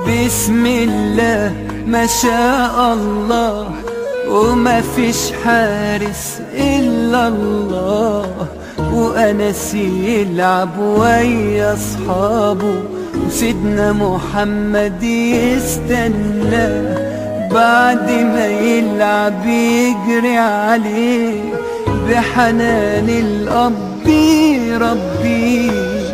بسم الله ما شاء الله وما فيش حارس إلا الله وأنس يلعب ويا أصحابه وسيدنا محمد يستنى بعد ما يلعب يجري عليه بحنان الأب ربي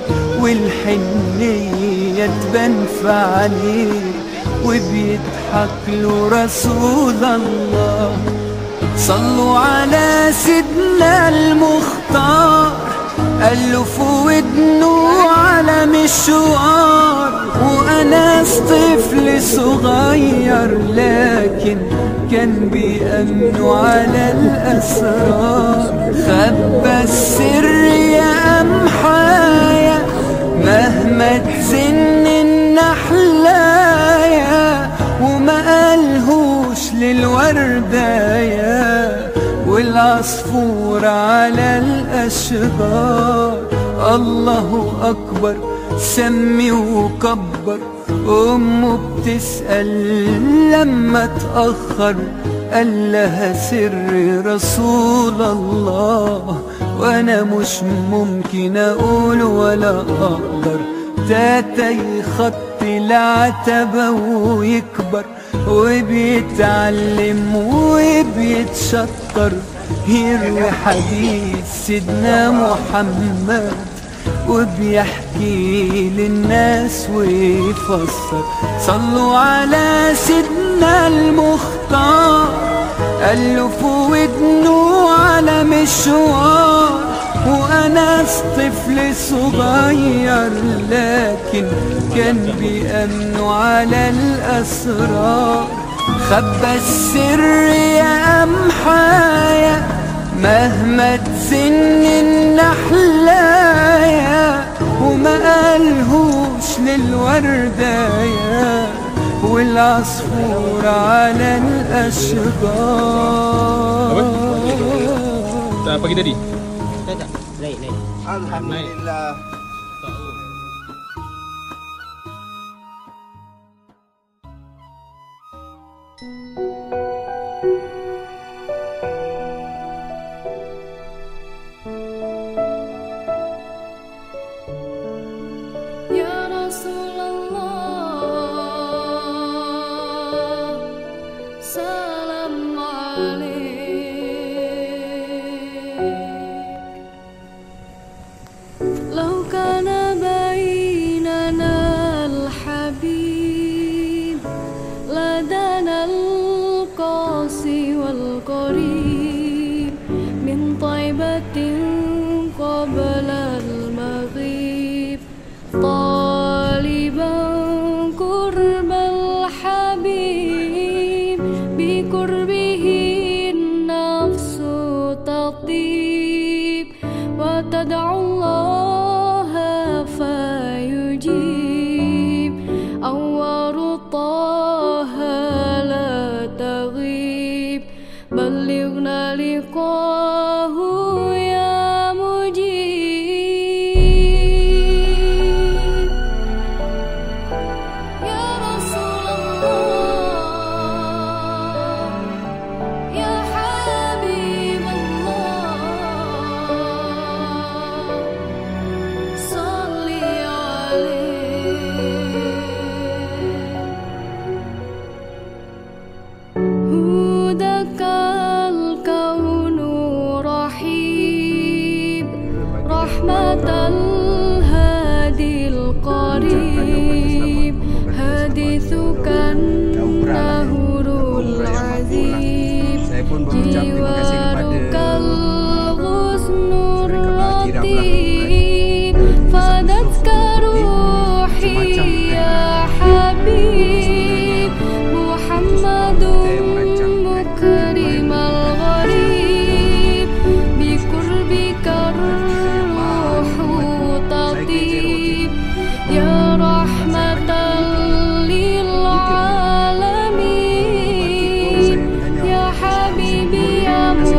والحنية تبان في عينيه وبيضحك له رسول الله صلوا على سيدنا المختار قال له في ودنه على مشوار وأناس طفل صغير لكن كان بيأمنوا على الأسرار خبى السر يا أمحايا مهما تزن النحلايا وما قالهوش للوردايا والعصفور على الأشجار الله أكبر سمي وكبر أمه بتسأل لما تأخر قال لها سر رسول الله وأنا مش ممكن أقول ولا أقدر تاتا يخط العتبة ويكبر وبيتعلم وبيتشطر يروي حديث سيدنا محمد وبيحكي للناس ويفسر صلوا على سيدنا المختار قال له في ودنه على مشوار وأناس طفل صغير لكن كان بيأمنوا على الأسرار خبى السر يا أمحايا مهما تزن النحلايا وما قالهوش للوردايا والعصفور على الأشجار Tak pagi tadi. Tak tak. Naik naik. Alhamdulillah. Ya Rasulullah Salam alaik لو كان بيننا الحبيب لدانا القاسي والقريب من طيبة قبل المغيب طالبا قرب الحبيب بقربه النفس تطيب وتدعو الله فيجيب أنوار طه لا تغيب بلغنا لقاه يا مجيب يا رسول الله يا حبيب الله صل عليه هداك الكون رحيب رحمة الهادي القريب حديثك النهر العذيب Saya pun mengucap terima kasih جوارك kepada الغصن mereka berhadiran الرطيب فدتك روحي يا حبيب محمد مكرم الغريب بقربك الروح تطيب يا رحمة للعالمين يا حبيبي يا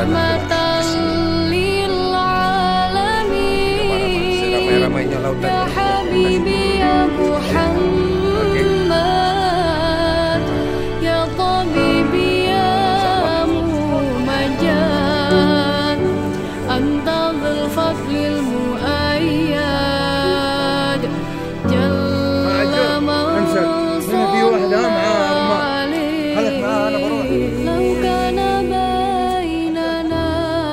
رحمة للعالمين Ramai-ramainya lautan. يا حبيبي يا محمد يا طبيبي يا ممجد أنت ذو الفضل المؤيد جل من انسى. هنا في واحدة مع أمه. عليه. خلك معها، أنا بروح. لو كان بيننا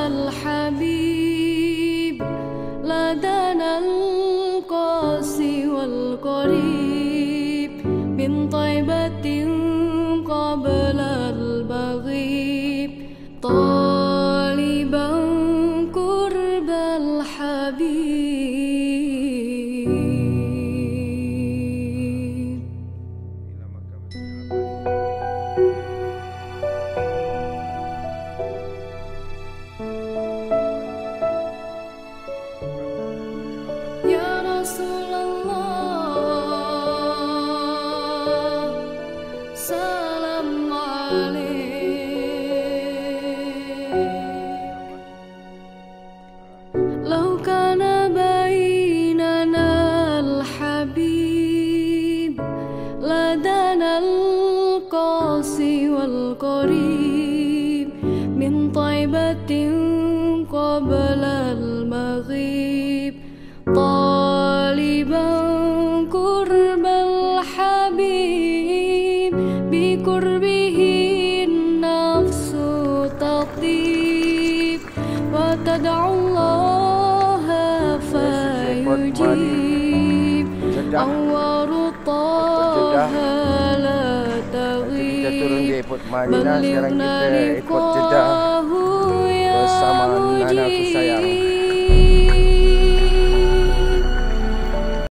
الحبيب لدانا القاسي والقريب من طيبة قبل البغيب طالبا قرب الحبيب يا رسول الله سلام عليك لو كان بيننا الحبيب لدانا القاسي والقريب من طيبة قبل المغيب طالبا قرب الحبيب بقربه النفس تطيب وتدعو الله فيجيب أنوار طه لا Kita turun di تغيب airport Madinah sekarang بلغنا kita airport Jeddah لقاه يا bersama anak aku sayang. مجيب